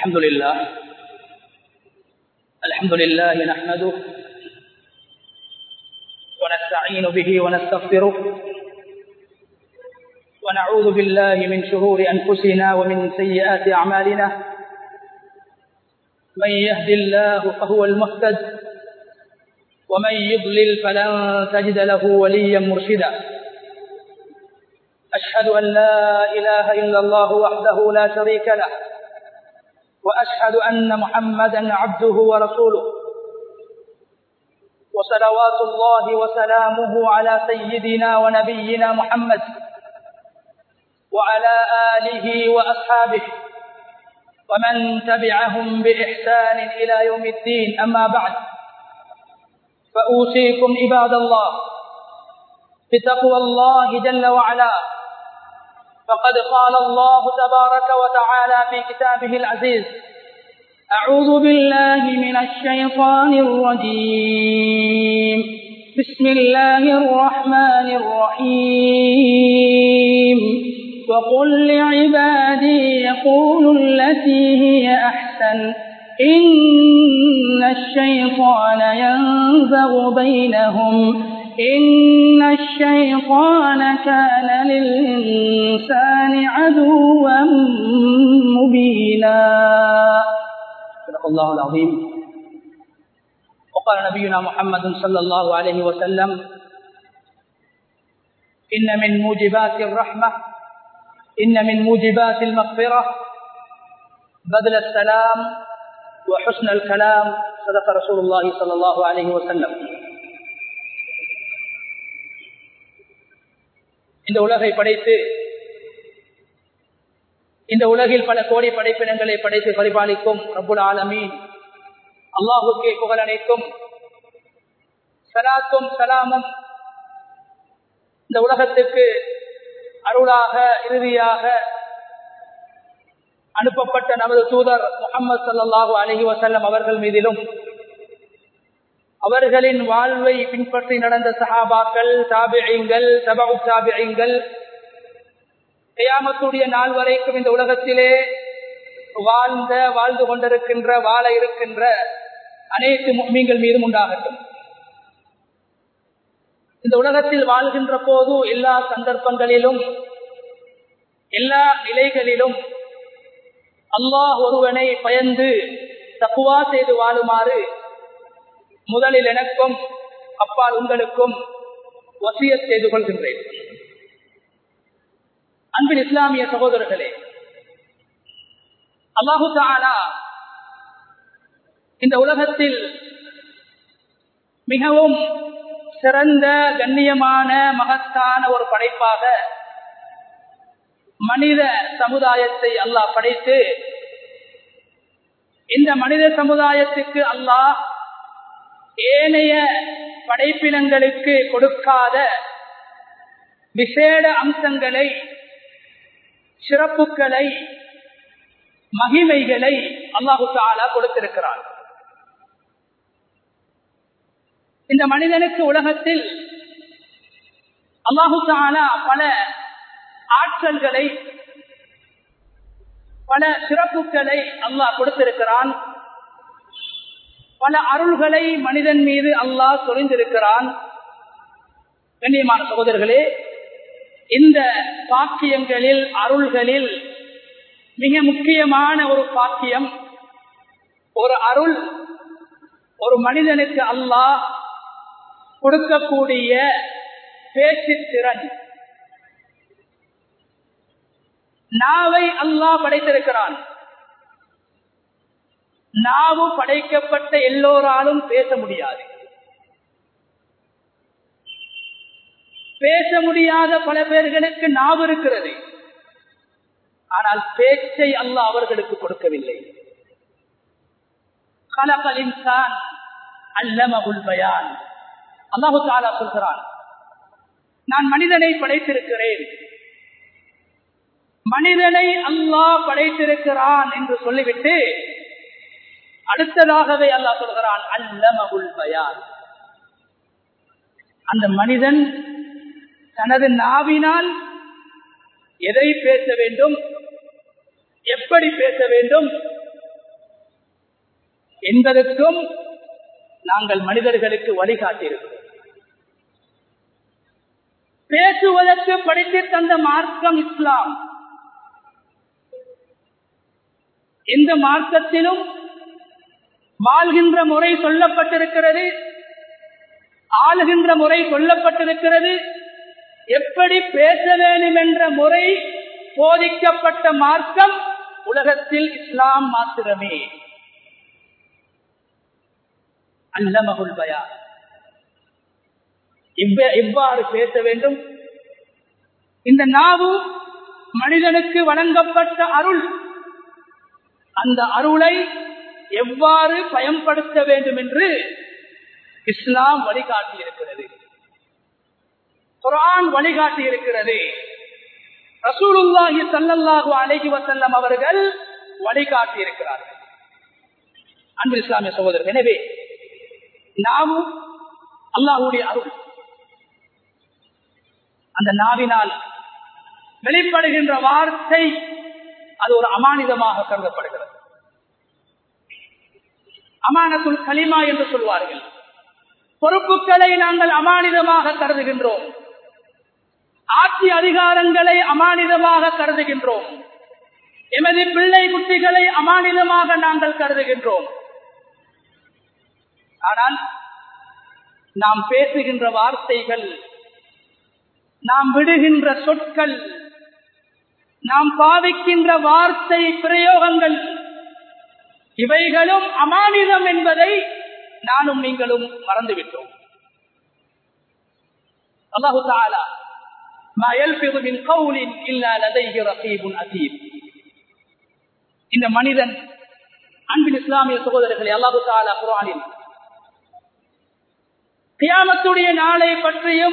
الحمد لله الحمد لله نحمده ونستعين به ونستغفره ونعوذ بالله من شرور أنفسنا ومن سيئات أعمالنا من يهد الله فهو المهتد ومن يضلل فلن تجد له وليا مرشدا أشهد أن لا إله إلا الله وحده لا شريك له وأشهد أن محمدا عبده ورسوله وصلوات الله وسلامه على سيدنا ونبينا محمد وعلى آله وأصحابه ومن تبعهم بإحسان إلى يوم الدين أما بعد فأوصيكم عباد الله بتقوى الله جل وعلا فقد قال الله تبارك وتعالى في كتابه العزيز أعوذ بالله من الشيطان الرجيم بسم الله الرحمن الرحيم وقل لعبادي يقولوا التي هي أحسن إن الشيطان ينزغ بينهم إن الشيطان كان للإنسان عدوا مبينا صدق الله العظيم وقال نبينا محمد صلى الله عليه وسلم إن من موجبات الرحمة إن من موجبات المغفرة بذل السلام وحسن الكلام صدق رسول الله صلى الله عليه وسلم இந்த உலகை படைத்து இந்த உலகில் பல கோடி படைப்பினங்களை படைத்து பரிபாலிக்கும் ரபுல் ஆலமீன் அல்லாஹுக்கே புகழ் அனைத்தும் சலாத்தும் சலாமும் இந்த உலகத்துக்கு அருளாக இறுதியாக அனுப்பப்பட்ட நமது தூதர் முகமது சல்லாஹூ அலஹி வசல்லம் அவர்கள் மீதிலும் அவர்களின் வாழ்வை பின்பற்றி நடந்த சஹாபாக்கள் தாபியங்கள் சபகு தாபியங்கள் கயாமத்துடைய நாள் வரைக்கும் இந்த உலகத்திலே வாழ்ந்த வாழ்ந்து கொண்டிருக்கின்ற வாழ இருக்கின்ற அனைத்து மீன்கள் மீதும் உண்டாகட்டும் இந்த உலகத்தில் வாழ்கின்ற போது எல்லா சந்தர்ப்பங்களிலும் எல்லா நிலைகளிலும் அல்லாஹ் ஒருவனை பயந்து தப்புவா செய்து வாழுமாறு முதலில் எனக்கும் அப்பால் உங்களுக்கும் வசிய செய்து கொள்கின்றேன் அன்பின் இஸ்லாமிய சகோதரர்களே அல்லாஹு தாலா இந்த உலகத்தில் மிகவும் சிறந்த கண்ணியமான மகத்தான ஒரு படைப்பாக மனித சமுதாயத்தை அல்லாஹ் படைத்து இந்த மனித சமுதாயத்துக்கு அல்லாஹ் ஏனைய படைப்பினங்களுக்கு கொடுக்காத விசேட அம்சங்களை சிறப்புகளை மகிமைகளை அல்லாஹு தாலா கொடுத்திருக்கிறார் இந்த மனிதனுக்கு உலகத்தில் அல்லாஹு தாலா பல ஆற்றல்களை பல சிறப்புகளை அல்லாஹ் கொடுத்திருக்கிறான் பல அருள்களை மனிதன் மீது அல்லாஹ் சொரிந்திருக்கிறான் கண்ணியமான சகோதரர்களே இந்த பாக்கியங்களில் அருள்களில் மிக முக்கியமான ஒரு பாக்கியம் ஒரு அருள் ஒரு மனிதனுக்கு அல்லாஹ் கொடுக்கக்கூடிய பேச்சு திறன் நாவை அல்லாஹ் படைத்திருக்கிறான் நாவு படைக்கப்பட்ட எல்லோராலும் பேச முடியாது பேச முடியாத பல பேர்களுக்கு நாவு இருக்கிறது ஆனால் பேச்சை அல்லாஹ் அவர்களுக்கு கொடுக்கவில்லை கலகலின்சான் அல்லமகுல் பயான் அல்லாஹு தாலா சொல்கிறான் நான் மனிதனை படைத்திருக்கிறேன் மனிதனை அல்லாஹ் படைத்திருக்கிறான் என்று சொல்லிவிட்டு அடுத்ததாகவே அல்லாஹ் சொல்கிறான் அல்லமகுல் பயான் அந்த மனிதன் தனது நாவினால் எதை பேச வேண்டும் எப்படி பேச வேண்டும் என்பதற்கும் நாங்கள் மனிதர்களுக்கு வழிகாட்டியிருக்கிறோம் பேசுவதற்கு படித்து தந்த மார்க்கம் இஸ்லாம் எந்த மார்க்கத்திலும் வாழ்கின்ற முறை சொல்லப்பட்டிருக்கிறது ஆளுகின்ற முறை சொல்லப்பட்டிருக்கிறது எப்படி பேச வேண்டும் என்ற முறை போதிக்கப்பட்ட மார்க்கம் உலகத்தில் இஸ்லாம் மாத்திரமே அல்லமகுல் பயா எவ்வாறு பேச வேண்டும் இந்த நாவு மனிதனுக்கு வழங்கப்பட்ட அருள் அந்த அருளை எவ்வாறு பயன்படுத்த வேண்டும் என்று இஸ்லாம் வழிகாட்டி இருக்கிறது குரான் வழிகாட்டி இருக்கிறது ரசூலுல்லாஹி சல்லல்லாஹு அலைஹி வசல்லம் அவர்கள் வழிகாட்டி இருக்கிறார்கள் அன்பு இஸ்லாமிய சகோதரர் எனவே நாமும் அல்லாஹுடைய அருள் அந்த நாவினால் வெளிப்படுகின்ற வார்த்தை அது ஒரு அமானிதமாக கருதப்படுகிறது அமானத்துல் கலிமா என்று சொல்வார்கள் பொறுப்புகளை நாங்கள் அமானிதமாக கருதுகின்றோம் ஆட்சி அதிகாரங்களை அமானிதமாக கருதுகின்றோம் எமது பிள்ளை குட்டிகளை அமானிதமாக நாங்கள் கருதுகின்றோம் ஆனால் நாம் பேசுகின்ற வார்த்தைகள் நாம் விடுகின்ற சொற்கள் நாம் பாவிக்கின்ற வார்த்தை பிரயோகங்கள் இவைகளும் அமானிதம் என்பதை நானும் நீங்களும் மறந்துவிட்டோம் அல்லாஹு தாலா ما يلفظ من قول إلا لديه رقيب عتيد இந்த மனிதன் அன்பின் இஸ்லாமிய சகோதரர்களை அல்லாஹு தாலா குரானில் கியாமத்துடைய நாளை பற்றியும்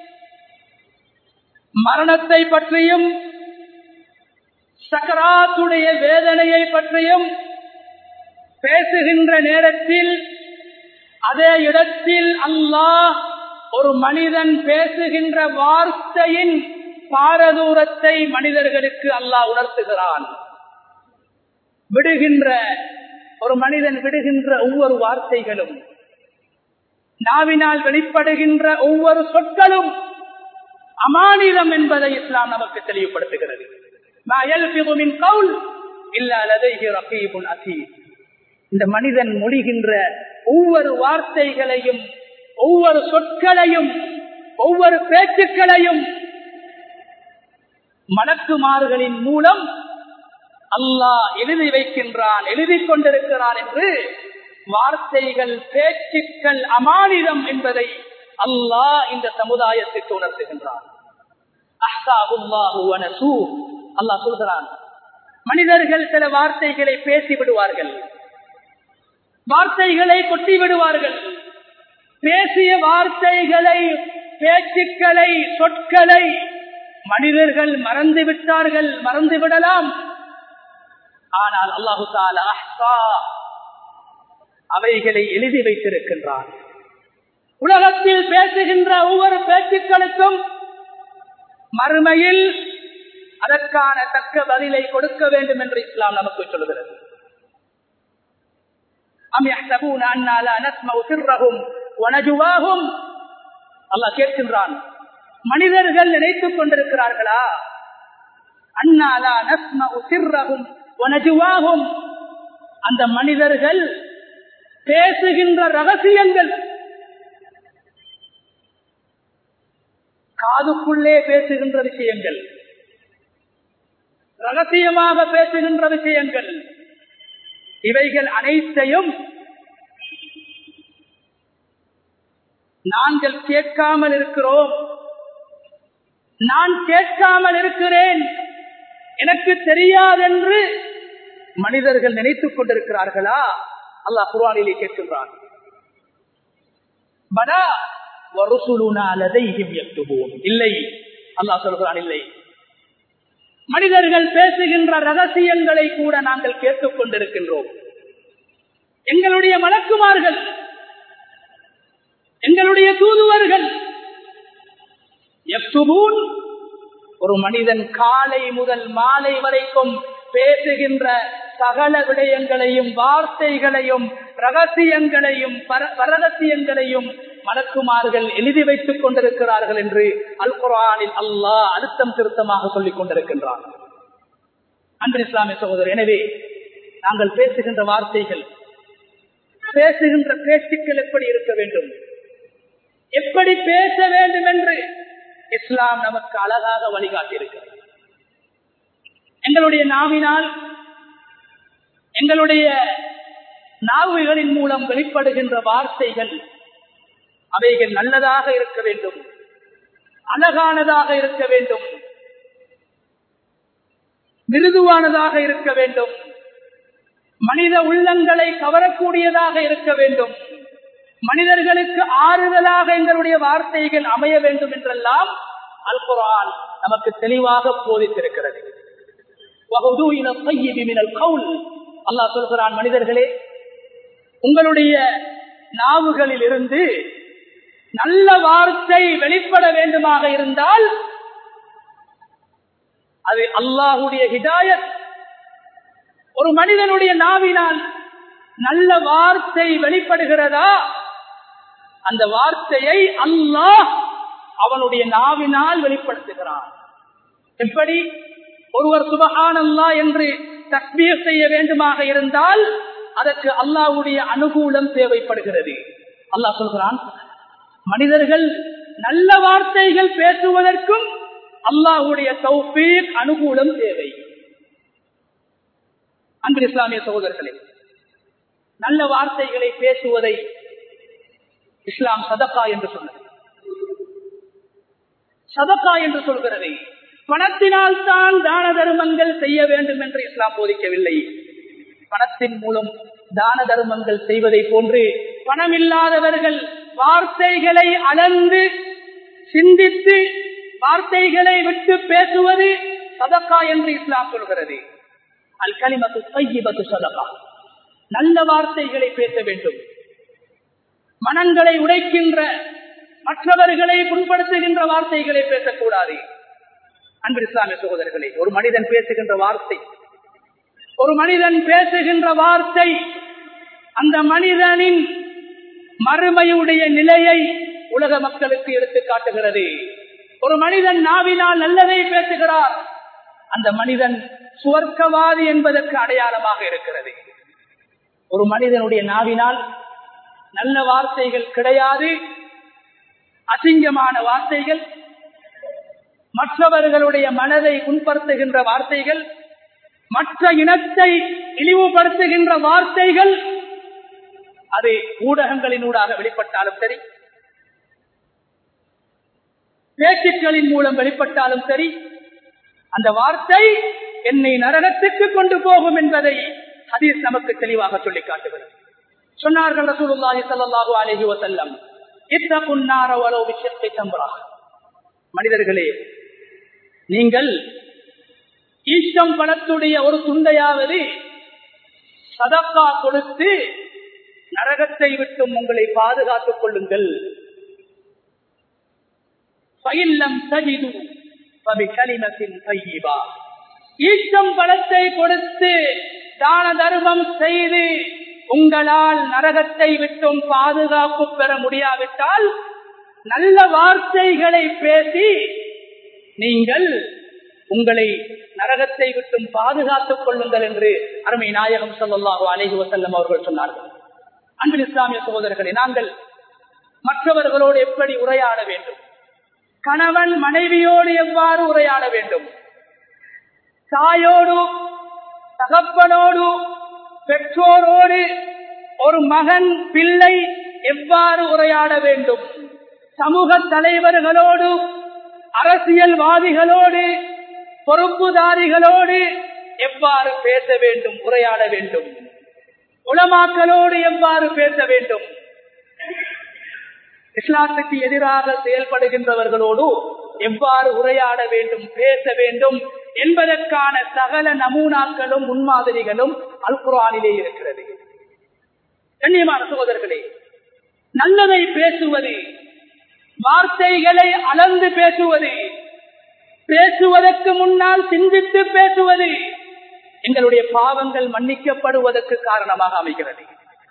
மரணத்தை பற்றியும் சக்கராத்துடைய வேதனையை பற்றியும் பேசுகின்ற நேரத்தில் அதே இடத்தில் அல்லாஹ் ஒரு மனிதன் பேசுகின்ற வார்த்தையின் பாரதூரத்தை மனிதர்களுக்கு அல்லாஹ் உணர்த்துகிறான் விடுகின்ற ஒரு மனிதன் விடுகின்ற ஒவ்வொரு வார்த்தைகளும் நாவினால் வெளிப்படுகின்ற ஒவ்வொரு சொற்களும் அமானிதம் என்பதை இஸ்லாம் நமக்கு தெளிவுபடுத்துகிறது இந்த மனிதன் மொழிகின்ற ஒவ்வொரு வார்த்தைகளையும் ஒவ்வொரு சொற்களையும் ஒவ்வொரு பேச்சுக்களையும் மலக்குமார்களின் மூலம் அல்லாஹ் எழுதி வைக்கின்றான் எழுதி கொண்டிருக்கிறான் என்று வார்த்தைகள் பேச்சுக்கள் அமானிதம் என்பதை அல்லாஹ் இந்த சமுதாயத்திற்கு உணர்த்துகின்றான் அல்லாஹ் சொல்கிறான் மனிதர்கள் சில வார்த்தைகளை பேசி விடுவார்கள் வார்த்தைகளை கொட்டி விடுவார்கள் பேசிய வார்த்தைகளை பேச்சுக்களை சொற்களை மனிதர்கள் மறந்து விட்டார்கள் மறந்து விடலாம் ஆனால் அல்லாஹு தாலா அவைகளை எழுதி வைத்திருக்கின்றான் உலகத்தில் பேசுகின்ற ஒவ்வொரு பேச்சுக்களுக்கும் மறுமையில் அதற்கான தக்க பதிலை கொடுக்க வேண்டும் என்று இஸ்லாம் நமக்கு சொல்கிறது அல்லாஹ் கேட்கின்றான் மனிதர்கள் நினைத்துக் கொண்டிருக்கிறார்களா அண்ணாலா நஸ்மகும் வனஜுவாகும் அந்த மனிதர்கள் பேசுகின்ற ரகசியங்கள் காதுக்குள்ளே பேசுகின்ற விஷயங்கள் ரகசியமாக பேசுகின்ற விஷயங்கள் இவைகள் அனைத்தையும் நாங்கள் கேட்காமல் இருக்கிறோம் நான் கேட்காமல் இருக்கிறேன் எனக்கு தெரியாதென்று மனிதர்கள் நினைத்துக் கொண்டிருக்கிறார்களா அல்லாஹ் குர்ஆனிலே கேட்கின்றான் படா வருசுலுனா லதைஹிம் யக்துபூன் இல்லை அல்லாஹ் சொல்கிறான் இல்லை மனிதர்கள் பேசுகின்ற ரகசியங்களை கூட நாங்கள் கேட்டுக் கொண்டிருக்கின்றோம் எங்களுடைய மலக்குமார்கள் எங்களுடைய தூதுவர்கள் எப்துபூன் ஒரு மனிதன் காலை முதல் மாலை வரைக்கும் பேசுகின்ற சகல விடயங்களையும் வார்த்தைகளையும் ரகசியங்களையும் பரகசியங்களையும் மலக்குமார்கள் எழுதி வைத்துக் கொண்டிருக்கிறார்கள் என்று அல் குரானில் அல்லாஹ் அழுத்தம் திருத்தமாக சொல்லிக் கொண்டிருக்கின்றார் அன்று இஸ்லாமிய சகோதரர் எனவே நாங்கள் பேசுகின்ற வார்த்தைகள் பேசுகின்ற பேச்சுக்கள் எப்படி இருக்க வேண்டும் எப்படி பேச வேண்டும் என்று இஸ்லாம் நமக்கு அழகாக வழிகாட்டி இருக்கிறது எங்களுடைய நாவினால் எங்களுடைய நாவுகளின் மூலம் வெளிப்படுகின்ற வார்த்தைகள் அவைகள் நல்லதாக இருக்க வேண்டும் அழகானதாக இருக்க வேண்டும் மிருதுவானதாக இருக்க வேண்டும் மனித உள்ளங்களை கவரக்கூடியதாக இருக்க வேண்டும் மனிதர்களுக்கு ஆறுதலாக எங்களுடைய வார்த்தைகள் அமைய வேண்டும் என்றெல்லாம் அல் குரான் நமக்கு தெளிவாக போதித்திருக்கிறது அல்லாஹ் சொல்கிறான் மனிதர்களே உங்களுடைய நாவுகளில் இருந்து நல்ல வார்த்தை வெளிப்பட வேண்டுமாக இருந்தால் அது அல்லாஹுடைய ஹிதாயத் ஒரு மனிதனுடைய நாவினால் நல்ல வார்த்தை வெளிப்படுகிறதா அந்த வார்த்தையை அல்லாஹ் அவனுடைய நாவினால் வெளிப்படுத்துகிறான் எப்படி ஒருவர் சுபகானல்லா என்று தக்பீர் செய்ய வேண்டுமாக இருந்தால் அதற்கு அல்லாஹ்வுடைய அனுகூலம் தேவைப்படுகிறது அல்லாஹ் சொல்கிறான் மனிதர்கள் நல்ல வார்த்தைகள் பேசுவதற்கும் அல்லாஹ்வுடைய தௌஃபீக் அனுகூலம் தேவை அன்பு இஸ்லாமிய சகோதரர்களே நல்ல வார்த்தைகளை பேசுவதை இஸ்லாம் சதக்கா என்று சொன்னது சதக்கா என்று சொல்கிறது பணத்தினால் தான் தான தர்மங்கள் செய்ய வேண்டும் என்று இஸ்லாம் போதிக்கவில்லை பணத்தின் மூலம் தான தர்மங்கள் செய்வதை போன்று பணமில்லாதவர்கள் வார்த்தைகளை அளந்து சிந்தித்து வார்த்தைகளை விட்டு பேசுவது சதக்கா என்று இஸ்லாம் சொல்கிறது அல் கலிமத்து தையிபத்து சதக்கா நல்ல வார்த்தைகளை பேச வேண்டும் மனங்களை உடைக்கின்ற மற்றவர்களை புண்படுத்துகின்ற வார்த்தைகளை பேசக்கூடாது அன்பு இஸ்லாமிய சகோதரர்களே ஒரு மனிதன் பேசுகின்ற வார்த்தை ஒரு மனிதன் பேசுகின்ற வார்த்தை அந்த மனிதனின் மறுமையுடைய நிலையை உலக மக்களுக்கு எடுத்து காட்டுகிறது ஒரு மனிதன் நாவினால் நல்லதை பேசுகிறார் அந்த மனிதன் சுவர்க்கவாதி என்பதற்கு அடையாளமாக இருக்கிறது ஒரு மனிதனுடைய நாவினால் நல்ல வார்த்தைகள் கிடையாது அசிங்கமான வார்த்தைகள் மற்றவர்களுடைய மனதை புண்படுத்துகின்ற வார்த்தைகள் மற்ற இனத்தை இழிவுபடுத்துகின்ற வார்த்தைகள் அது ஊடகங்களினூடாக வெளிப்பட்டாலும் சரி பேச்சுக்களின் மூலம் வெளிப்பட்டாலும் சரி அந்த வார்த்தை என்னை நரகத்துக்கு கொண்டு போகும் என்பதை ஹதீஸ் நமக்கு தெளிவாக சொல்லி காட்டுகிறது சொன்னார்கள் ரசூலுல்லாஹி ஸல்லல்லாஹு அலைஹி வஸல்லம் இத்தகுன் நார வலோ பிஷக்கி தம்ரா மனிதர்களே நீங்கள் ஈஷ்டம் பணத்துடைய ஒரு துண்டையாவது சதக்கா கொடுத்து நரகத்தை விட்டும் உங்களை பாதுகாத்துக் கொள்ளுங்கள் பயில்லம் தஜிது கலிமத்தின் தையிபா ஈஷ்டம் பணத்தை கொடுத்து தான தர்மம் செய்து உங்களால் நரகத்தை விட்டும் பாதுகாப்பு பெற முடியாவிட்டால் நல்ல வார்த்தைகளை பேசி நீங்கள் உங்களை நரகத்தை விட்டும் பாதுகாத்துக் கொள்ளுங்கள் என்று அருமை நாயகம் சொல்லல்லாஹு அலைஹி வசல்லம் அவர்கள் சொன்னார்கள் அன்பின் இஸ்லாமிய சகோதரர்களை நாங்கள் மற்றவர்களோடு எப்படி உரையாட வேண்டும் கணவன் மனைவியோடு எவ்வாறு உரையாட வேண்டும் தாயோடு தகப்பனோடு பெற்றோரோடு ஒரு மகன் பிள்ளை எவ்வாறு உரையாட வேண்டும் சமூக தலைவர்களோடு அரசியல்வாதிகளோடு பொறுப்புதாரிகளோடு எவ்வாறு பேச வேண்டும் உரையாட வேண்டும் உளமாக்களோடு எவ்வாறு பேச வேண்டும் இஸ்லாத்துக்கு எதிராக செயல்படுகின்றவர்களோடு எவ்வாறு உரையாட வேண்டும் பேச வேண்டும் என்பதற்கான சகல நமூனாக்களும் முன்மாதிரிகளும் அல் குரானிலே இருக்கிறது கண்ணியமான சகோதரர்களே நல்லதை பேசுவது வார்த்தைகளை அளந்து பேசுவது பேசுவதற்கு முன்னால் சிந்தித்து பேசுவது எங்களுடைய பாவங்கள் மன்னிக்கப்படுவதற்கு காரணமாக அமைகிறது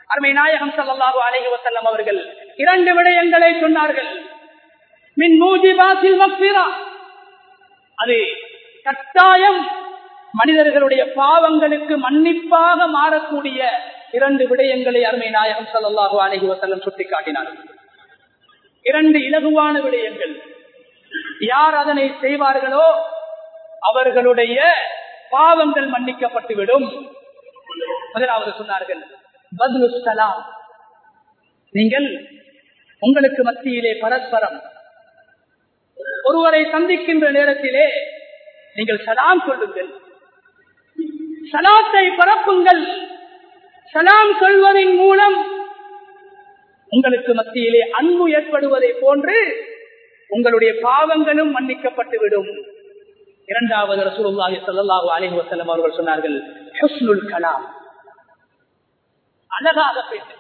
அருமை நாயகம் ஸல்லல்லாஹு அலைஹி வஸல்லம் அவர்கள் இரண்டு விடயங்களை சொன்னார்கள் மின் மூஜிபாத்தில் மக்ஃபிரா அது கட்டாயம் மனிதர்களுடைய பாவங்களுக்கு மன்னிப்பாக மாறக்கூடிய இரண்டு விடயங்களை அருமை நாயகம் ஸல்லல்லாஹு அலைஹி வஸல்லம் சுட்டிக்காட்டினார்கள் இரண்டு இலகுவான விடயங்கள் யார் அதனை செய்வார்களோ அவர்களுடைய பாவங்கள் மன்னிக்கப்பட்டுவிடும் முதலாவது சொன்னார்கள் பத்லு சலாம் நீங்கள் உங்களுக்கு மத்தியிலே பரஸ்பரம் ஒருவரை சந்திக்கின்ற நேரத்திலே நீங்கள் சலாம் சொல்லுங்கள் சலாத்தை பரப்புங்கள் சலாம் சொல்வதன் மூலம் உங்களுக்கு மத்தியிலே அன்பு ஏற்படுவதை போன்று உங்களுடைய பாவங்களும் மன்னிக்கப்பட்டுவிடும் இரண்டாவது ரசூலுல்லாஹி ஸல்லல்லாஹு அலைஹி வஸல்லம் அவர்கள் சொன்னார்கள் ஹுஸ்னுல் கலாம் அழகாக பேசுங்கள்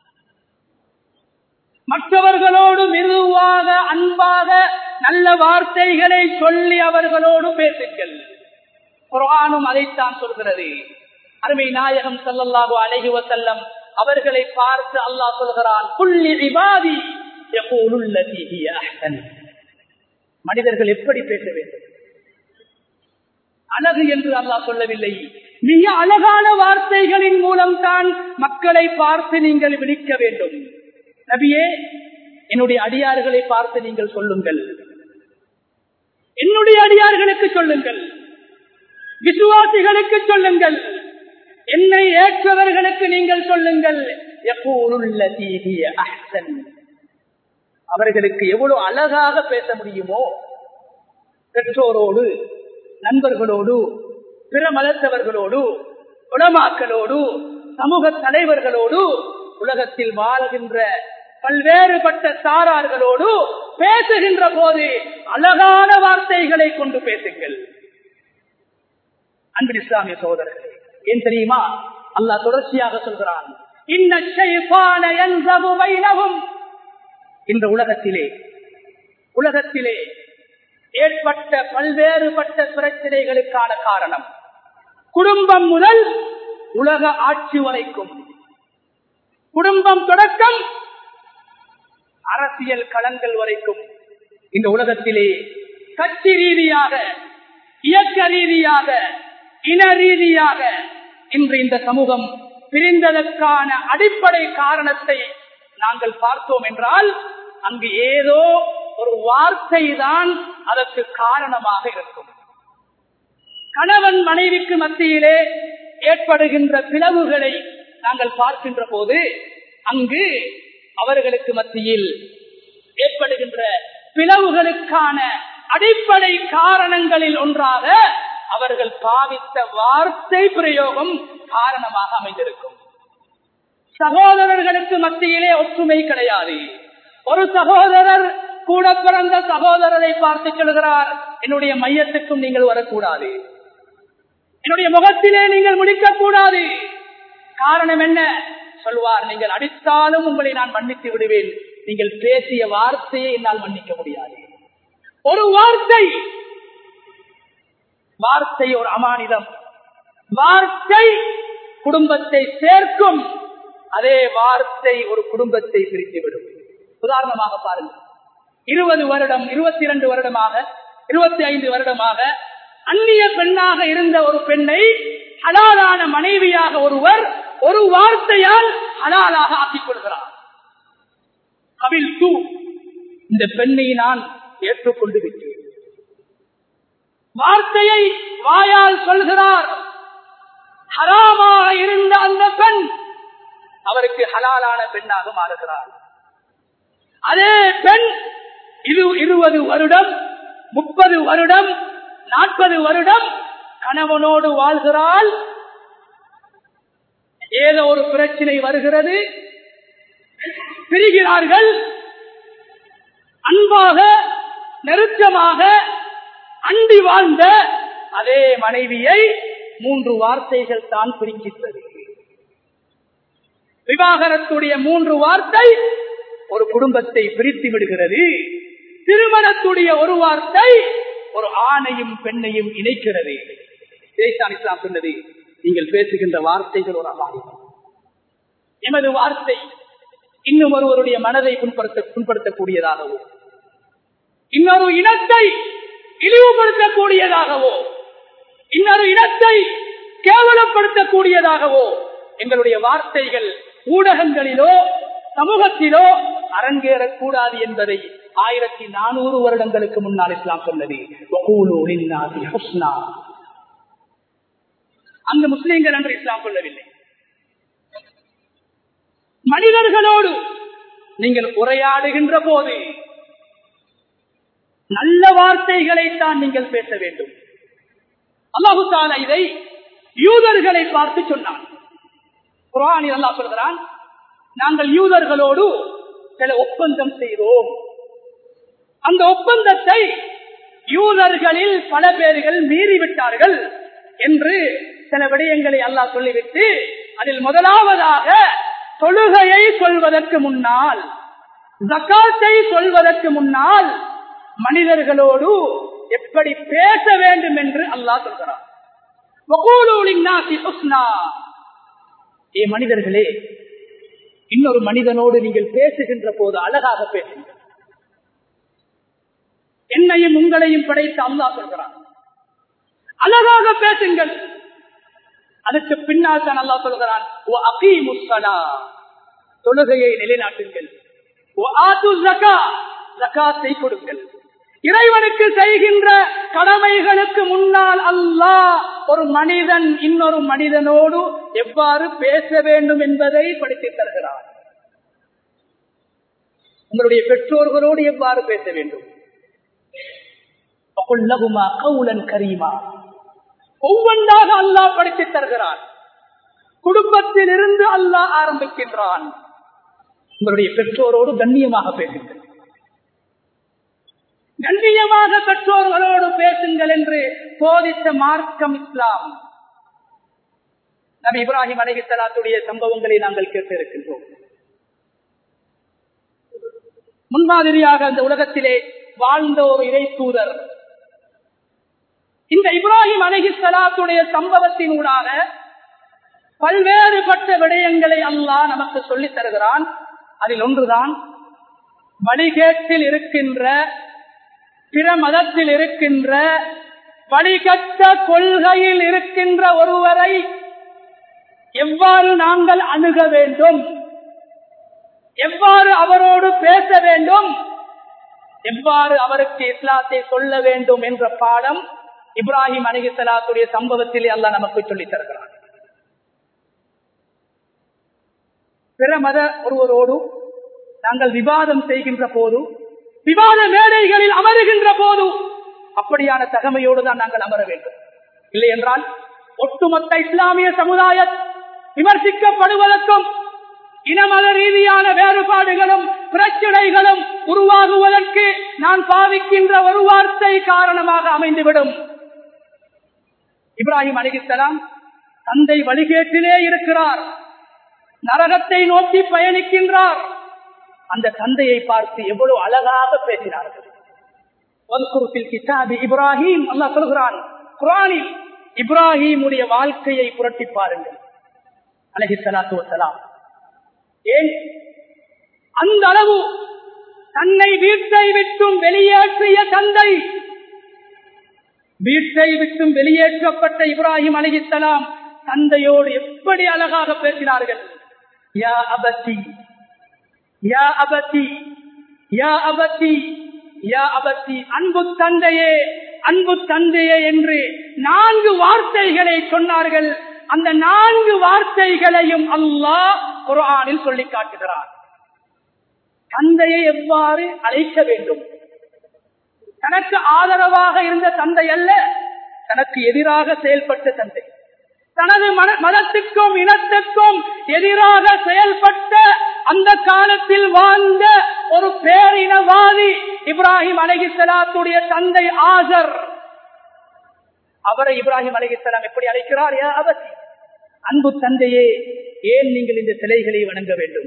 மற்றவர்களோடு மிருதுவாக அன்பாக நல்ல வார்த்தைகளை சொல்லி அவர்களோடு பேசுங்கள் குரானும் அதைத்தான் சொல்கிறது அருமை நாயகம் ஸல்லல்லாஹு அலைஹி வஸல்லம் அவர்களை பார்த்து அல்லாஹ் சொல்கிறான் புள்ளி இபாதி யகூலுல்லதி ஹிய அஹ்சன் மனிதர்கள் எப்படி பேச வேண்டும் அழகு என்று அல்லாஹ் சொல்லவில்லை மிக அழகான வார்த்தைகளின் மூலம் தான் மக்களை பார்த்து நீங்கள் விழிக்க வேண்டும் நபியே என்னுடைய அடியார்களை பார்த்து நீங்கள் சொல்லுங்கள் என்னுடைய அடியார்களுக்கு சொல்லுங்கள் விசுவாசிகளுக்கு சொல்லுங்கள் என்னை ஏற்றவர்களுக்கு நீங்கள் சொல்லுங்கள் எப்போதுள்ள தீதிய அஹ்சன் அவர்களுக்கு எவ்வளவு அழகாக பேச முடியுமோ பெற்றோரோடு நண்பர்களோடு பிற மதத்தவர்களோடு உடமாக்களோடு சமூக தலைவர்களோடு உலகத்தில் வாழ்கின்ற பல்வேறுபட்ட சாரார்களோடு பேசுகின்ற போது அழகான வார்த்தைகளை கொண்டு பேசுங்கள் அன்பின் இஸ்லாமிய சோதரர்களே ஏன் தெரியுமா அல்லாஹ் தொடர்ச்சியாக சொல்கிறான் இன்ன ஷைத்தான யன்ஸபு பைனஹும் இந்த உலகத்திலே உலகத்திலே ஏற்பட்ட பல்வேறுபட்ட பிரச்சனைகளுக்கான காரணம் குடும்பம் முதல் உலக ஆட்சி வரைக்கும் குடும்பம் தொடக்கம் அரசியல் களங்கள் வரைக்கும் இந்த உலகத்திலே கட்சி ரீதியாக இயக்க ரீதியாக இன ரீதியாக இன்று இந்த சமூகம் பிரிந்ததற்கான அடிப்படை காரணத்தை நாங்கள் பார்த்தோம் என்றால் அங்கு ஏதோ ஒரு வார்த்தை தான் அதற்கு காரணமாக இருக்கும் கணவன் மனைவிக்கு மத்தியிலே ஏற்படுகின்ற பிளவுகளை நாங்கள் பார்க்கின்ற போது அங்கு அவர்களுக்கு மத்தியில் ஏற்படுகின்ற பிளவுகளுக்கான அடிப்படை காரணங்களில் ஒன்றாக அவர்கள் பாவித்த வார்த்தை பிரயோகம் காரணமாக அமைந்திருக்கும் சகோதரர்களுக்கு மத்தியிலே ஒற்றுமை கிடையாது ஒரு சகோதரர் கூட பிறந்த சகோதரரை பார்த்து சொல்கிறார் என்னுடைய மையத்துக்கும் நீங்கள் வரக்கூடாது என்னுடைய முகத்திலே நீங்கள் முடிக்கக்கூடாது காரணம் என்ன சொல்வார் நீங்கள் அடித்தாலும் உங்களை நான் மன்னித்து விடுவேன் நீங்கள் பேசிய வார்த்தையை என்னால் மன்னிக்க முடியாது ஒரு வார்த்தை வார்த்தை ஒரு அமானிதம் வார்த்தை குடும்பத்தை சேர்க்கும் அதே வார்த்தை ஒரு குடும்பத்தை பிரித்துவிடும் உதாரணமாக பாருங்கள் இருபது வருடம் இருபத்தி இரண்டு வருடமாக இருபத்தி ஐந்து வருடமாக அந்நிய பெண்ணாக இருந்த ஒரு பெண்ணை ஹலாலான மனைவியாக ஒருவர் ஒரு வார்த்தையால் ஹலாலாக ஆக்கிக் கொள்கிறார் கபில் தூ இந்த பெண்ணை நான் ஏற்றுக்கொண்டு விட்டேன் வார்த்தையை வாயால் சொல்கிறார் ஹராமாக இருந்த அந்த பெண் அவருக்கு ஹலாலான பெண்ணாக மாறுகிறார் அதே பெண் இது இருபது வருடம் முப்பது வருடம் நாற்பது வருடம் கணவனோடு வாழ்கிறாள் ஏதோ ஒரு பிரச்சனை வருகிறது பிரிகிறார்கள் அன்பாக நெருக்கமாக அண்டி வாழ்ந்த அதே மனைவியை மூன்று வார்த்தைகள் தான் பிரிக்கின்றது விவாகரத்துடைய மூன்று வார்த்தை ஒரு குடும்பத்தை பிரித்து விடுகிறது திருமணத்துடைய ஒரு வார்த்தை ஒரு ஆணையும் பெண்ணையும் இணைக்கிறது இதைத்தான் இஸ்லாம் சொன்னது நீங்கள் பேசுகின்ற வார்த்தைகள் ஒரு அபாயம் எமது வார்த்தை இன்னும் ஒருவருடைய மனதை புண்படுத்த புண்படுத்தக்கூடியதாகவோ இன்னொரு இனத்தை இழிவுபடுத்தக்கூடியதாகவோ இன்னொரு இனத்தை கேவலப்படுத்தக்கூடியதாகவோ எங்களுடைய வார்த்தைகள் ஊடகங்களிலோ சமூகத்திலோ அரங்கேறக்கூடாது என்பதை ஆயிரத்தி நானூறு வருடங்களுக்கு முன்னால் இஸ்லாம் சொன்னது அந்த முஸ்லீம்கள் என்று இஸ்லாம் சொல்லவில்லை மனிதர்களோடு நீங்கள் உரையாடுகின்ற போது நல்ல வார்த்தைகளை தான் நீங்கள் பேச வேண்டும் அல்லாஹு தாலா இதை யூதர்களை பார்த்து சொன்னான் குரானில் அல்லாஹ் சொல்கிறான் நாங்கள் யூதர்களோடு சில ஒப்பந்தம் செய்தோம் அந்த ஒப்பந்தத்தை யூதர்களில் பல பேர்கள் மீறிவிட்டார்கள் என்று சில விடயங்களை அல்லாஹ் சொல்லிவிட்டு அதில் முதலாவதாக தொழுகையை சொல்வதற்கு முன்னால் ஜக்காத்தை சொல்வதற்கு முன்னால் மனிதர்களோடு எப்படி பேச வேண்டும் என்று அல்லாஹ் சொல்கிறார் ஏ மனிதர்களே இன்னொரு மனிதனோடு நீங்கள் பேசுகின்ற போது அழகாக பேசுங்கள் என்னையும் உங்களையும் படைத்து அல்லாஹ் சொல்கிறான் அழகாக பேசுங்கள் அதுக்கு பின்னால் தான் அல்லா சொல்கிறான் தொழுகையை நிலைநாட்டுங்கள் கொடுங்கள் இறைவனுக்கு செய்கின்ற கடமைகளுக்கு முன்னால் அல்லாஹ் ஒரு மனிதன் இன்னொரு மனிதனோடு எவ்வாறு பேச வேண்டும் என்பதை படித்து தருகிறார் உங்களுடைய பெற்றோர்களோடு எவ்வாறு பேச வேண்டும் கரீமா ஒவ்வொன்றாக அல்லாஹ் படித்து தருகிறான் குடும்பத்தில் இருந்து அல்லாஹ் ஆரம்பிக்கின்றான் உங்களுடைய பெற்றோரோடு கண்ணியமாக பேசுங்கள் கண்ணியமாக பெற்றோர்களோடு பேசுங்கள் என்று போதித்த மார்க்கம் இஸ்லாம் நபி இப்ராஹிம் அலிஹலாத்துடைய சம்பவங்களை நாங்கள் கேட்டிருக்கின்றோம் முன்மாதிரியாக அந்த உலகத்திலே வாழ்ந்த ஒரு இறை தூதர் இந்த இப்ராஹிம் அலிஹலாத்துடைய சம்பவத்தினூடாக பல்வேறுபட்ட விடயங்களை அல்லாஹ் நமக்கு சொல்லித் தருகிறான் அதில் ஒன்றுதான் வழிகேட்டில் இருக்கின்ற பிற மதத்தில் இருக்கின்ற வழிகட்ட கொள்கையில் இருக்கின்ற ஒருவரை எவ்வாறு நாங்கள் அணுக வேண்டும் எவ்வாறு அவரோடு பேச வேண்டும் எவ்வாறு அவருக்கு இஸ்லாத்தை சொல்ல வேண்டும் என்ற பாடம் இப்ராஹிம் அலிகலாத்துடைய சம்பவத்திலே அல்ல நமக்கு சொல்லித் தருகிறார் பிற மத ஒருவரோடு நாங்கள் விவாதம் செய்கின்ற போது விவாத மேடைகளில் அமருகின்ற போது அப்படியான தகமையோடு தான் நாங்கள் அமர வேண்டும் இல்லை என்றால் ஒட்டுமொத்த இஸ்லாமிய சமுதாய விமர்சிக்கப்படுவதற்கும் இனமத ரீதியான வேறுபாடுகளும் பிரச்சனைகளும் உருவாகுவதற்கு நான் பாவிக்கின்ற ஒரு வார்த்தை காரணமாக அமைந்துவிடும் இப்ராஹிம் அலிகித்தலாம் தந்தை வழிகேட்டிலே இருக்கிறார் நரகத்தை நோக்கி பயணிக்கின்றார் அந்த தந்தையை பார்த்து எவ்வளவு அழகாக பேசினார்கள் இப்ராஹிம் அல்லா சொல்கிறான் குரானில் இப்ராஹிமுடைய வாழ்க்கையை புரட்டி பாருங்கள் அலஹி சலாத்து வசலாம் ஏன் அந்த அளவு தன்னை வீட்டை விட்டும் வெளியேற்றிய தந்தை வீட்டை விட்டும் வெளியேற்றப்பட்ட இப்ராஹிம் அலிஹித்தலாம் தந்தையோடு எப்படி அழகாக பேசினார்கள் யா அபத்தி யா அபத்தி யா அபத்தி யா அபத்தி அன்பு தந்தையே அன்பு தந்தையே என்று நான்கு வார்த்தைகளை சொன்னார்கள் அந்த நான்கு வார்த்தைகளையும் அல்லாஹ் குரானில் சொல்லி காட்டுகிறார் தந்தையை எவ்வாறு அழைக்க வேண்டும் தனக்கு ஆதரவாக இருந்த தந்தை அல்ல தனக்கு எதிராக செயல்பட்ட தந்தை தனது மதத்துக்கும் இனத்துக்கும் எதிராக செயல்பட்ட அந்த காலத்தில் வாழ்ந்த ஒரு பேரினவாதி இப்ராஹிம் அலகிசலாத்துடைய தந்தை ஆசர் அவரை இப்ராஹிம் அலகிசலாம் எப்படி அழைக்கிறார் அவசி அன்பு தந்தையே ஏன் நீங்கள் இந்த சிலைகளை வணங்க வேண்டும்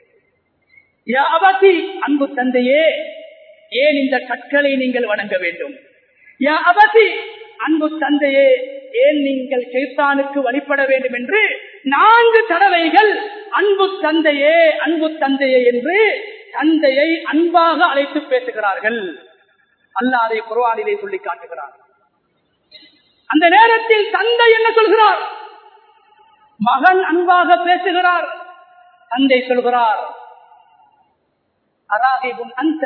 அவசி அன்பு தந்தையே ஏன் இந்த கற்களை நீங்கள் வணங்க வேண்டும் அவசி அன்பு தந்தையே ஏன் நீங்கள் சேத்தானுக்கு வழிபட வேண்டும் என்று நான்கு தடவைகள் அன்பு தந்தையே அன்பு தந்தையே என்று தந்தையை அன்பாக அழைத்து பேசுகிறார்கள் அல்லாஹ் அதை குர்ஆனிலே சொல்லி காட்டுகிறார் அந்த நேரத்தில் தந்தை என்ன சொல்கிறார் மகன் அன்பாக பேசுகிறார் தந்தை சொல்கிறார் அராகிபும் அந்த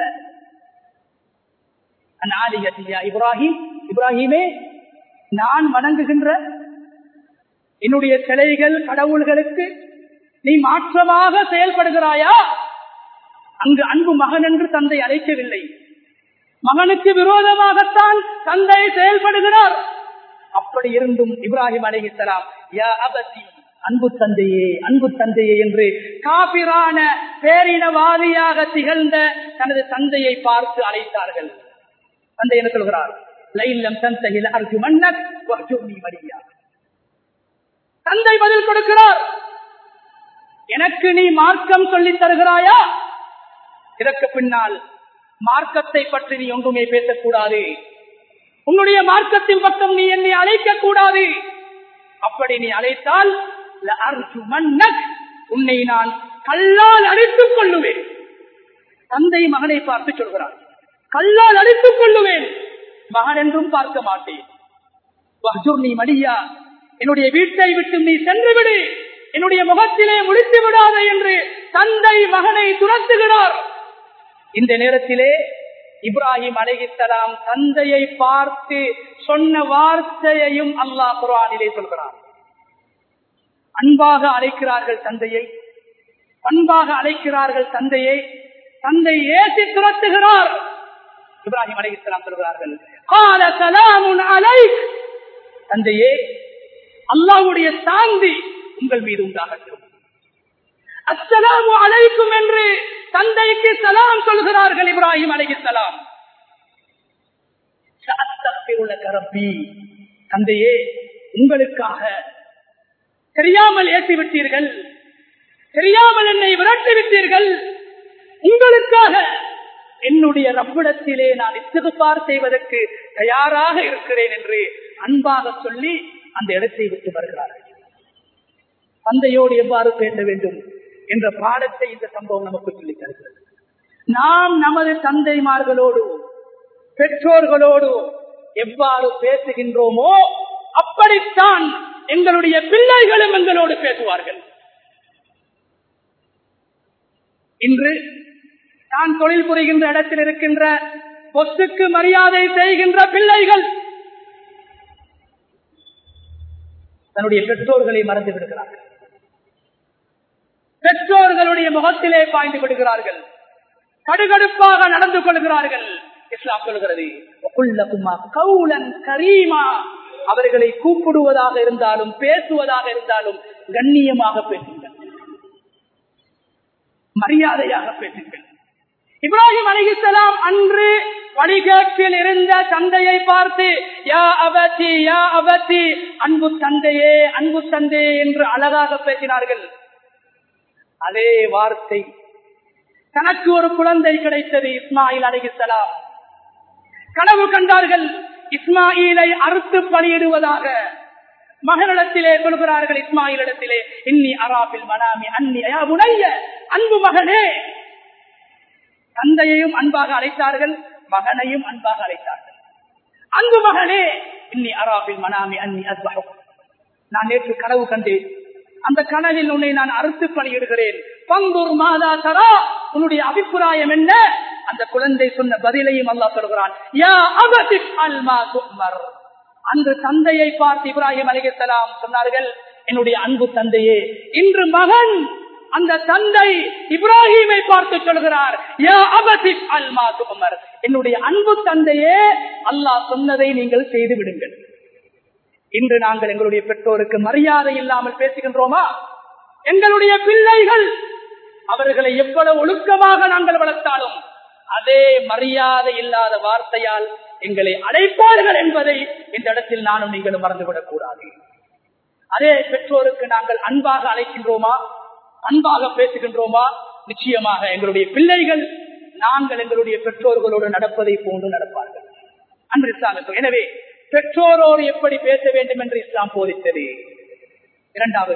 இப்ராஹிம் இப்ராஹிமே நான் வணங்குகின்ற என்னுடைய சிலைகள் கடவுள்களுக்கு நீ மாற்றமாக செயல்படுகிறாயா அங்கு அன்பு மகன் என்று தந்தை அழைக்கவில்லை மகனுக்கு விரோதமாகத்தான் தந்தை செயல்படுகிறார் அப்படி இருந்தும் இப்ராஹிம் அலைகித்தலாம் யா அபதி அன்பு தந்தையே அன்பு தந்தையே என்று காபிரான பேரினவாதியாக திகழ்ந்த தனது தந்தையை பார்த்து அழைத்தார்கள் தந்தை என்ன சொல்கிறார் லைல்லம் தந்தையில் அர்ஜு மன்னக் மரியா தந்தை பதில் கொடுக்கிறார் எனக்கு நீ மார்க்கம் சொல்லித் தருகிறாயா இதற்கு பின்னால் மார்க்கத்தை பற்றி நீ ஒன்றுமே பேசக்கூடாது உன்னுடைய மார்க்கத்தின் பக்கம் நீ என்னை அழைக்க கூடாது அப்படி நீ அழைத்தால் உன்னை நான் கல்லால் அடித்துக் கொள்ளுவேன் தந்தை மகனை பார்த்து சொல்கிறார் கல்லால் அடித்துக் கொள்ளுவேன் மகன் என்றும் பார்க்க மாட்டேன் நீ மடியா என்னுடைய வீட்டை விட்டு நீ சென்று விடு என்னுடைய முகத்திலே முடித்து விடாத என்று தந்தை மகனை துரத்துகிறார் இந்த நேரத்திலே இப்ராஹிம் அலைகித்தலாம் தந்தையை பார்த்து சொன்ன வார்த்தையையும் அல்லாஹ் குரானிலே சொல்கிறார் அன்பாக அழைக்கிறார்கள் தந்தையை பண்பாக அழைக்கிறார்கள் தந்தையை தந்தை ஏசி துரத்துகிறார் இப்ராஹிம் அலைகித்தலாம் சொல்கிறார்கள் தந்தையே அல்லாவுடைய சாந்தி உங்கள் மீது உண்டாகட்டும் அஸ்ஸலாமு அலைக்கும் என்று தந்தைக்கு சலாம் சொல்கிறார்கள் இப்ராஹிம் அலைகிசலாம் தந்தையே உங்களுக்காக தெரியாமல் ஏற்றி விட்டீர்கள் தெரியாமல் என்னை விரட்டி விட்டீர்கள் உங்களுக்காக என்னுடைய ரப்பிடத்திலே நான் இத்திருப்பார் செய்வதற்கு தயாராக இருக்கிறேன் என்று அன்பாக சொல்லி அந்த இடத்தை விட்டு வருகிறார்கள் தந்தையோடு எவ்வாறு பேச வேண்டும் என்ற பாடத்தை இந்த சம்பவம் நமக்கு சொல்லித் தருகிறது நாம் நமது தந்தைமார்களோடு பெற்றோர்களோடு எவ்வாறு பேசுகின்றோமோ அப்படித்தான் எங்களுடைய பிள்ளைகளும் எங்களோடு பேசுவார்கள் இன்று நான் தொழில் புரிகின்ற இடத்தில் இருக்கின்ற பொத்துக்கு மரியாதை செய்கின்ற பிள்ளைகள் தன்னுடைய பெற்றோர்களை மறந்து விடுகிறார்கள் பெற்றோர்களுடைய முகத்திலே பாய்ந்து விடுகிறார்கள் கடுகடுப்பாக நடந்து கொள்கிறார்கள் இஸ்லாம் சொல்கிறது கவுலன் கரீமா அவர்களை கூப்பிடுவதாக இருந்தாலும் பேசுவதாக இருந்தாலும் கண்ணியமாக பேசுங்கள் மரியாதையாக பேசுங்கள் இப்ராஹிம் அலிஹிசலாம் அன்று வழிகேட்டில் இருந்த தந்தையை பார்த்து யா அவதி யா அவதி அன்பு தந்தையே அன்பு தந்தையே என்று அழகாக பேசினார்கள் அதே வார்த்தை தனக்கு ஒரு குழந்தை கிடைத்தது இஸ்மாயில் அலிஹிசலாம் கனவு கண்டார்கள் இஸ்மாயிலை அறுத்து பலியிடுவதாக மகனிடத்திலே சொல்கிறார்கள் இஸ்மாயிலிடத்திலே இன்னி அராபில் மனாமி அன்னி உடைய அன்பு மகனே தந்தையையும் அன்பாக அழைத்தார்கள் மகனையும் அன்பாக அழைத்தார்கள் அன்பு மகனே இன்னி அராபில் மனாமி அன்னி அஸ்பகம் நான் நேற்று கனவு கண்டேன் அந்த கனவில் உன்னை நான் அறுத்து பணியிடுகிறேன் பங்கூர் மாதா தரா உன்னுடைய அபிப்பிராயம் என்ன அந்த குழந்தை சொன்ன பதிலையும் அல்லா சொல்கிறான் யா அபதிப் அல்மா துமர் அன்று தந்தையை பார்த்து இப்ராஹிம் அலிகலாம் சொன்னார்கள் என்னுடைய அன்பு தந்தையே இன்று மகன் அந்த தந்தை இப்ராஹிமை பார்த்து சொல்கிறார் யா அபதிப் அல்மா துமர் என்னுடைய அன்பு தந்தையே அல்லாஹ் சொன்னதை நீங்கள் செய்து விடுங்கள் இன்று நாங்கள் எங்களுடைய பெற்றோருக்கு மரியாதை இல்லாமல் பேசுகின்றோமா எங்களுடைய பிள்ளைகள் அவர்களை எவ்வளவு ஒழுக்கமாக நாங்கள் வளர்த்தாலும் அதே மரியாதை இல்லாத வார்த்தையால் எங்களை அழைப்பார்கள் என்பதை இந்த இடத்தில் நானும் நீங்களும் மறந்துவிடக் கூடாது அதே பெற்றோருக்கு நாங்கள் அன்பாக அழைக்கின்றோமா அன்பாக பேசுகின்றோமா நிச்சயமாக எங்களுடைய பிள்ளைகள் நாங்கள் எங்களுடைய பெற்றோர்களோடு நடப்பதை போன்று நடப்பார்கள் அன்று இஸ்லாமிற்கு எனவே பெற்றோரோடு எப்படி பேச வேண்டும் என்று இஸ்லாம் போதித்தது இரண்டாவது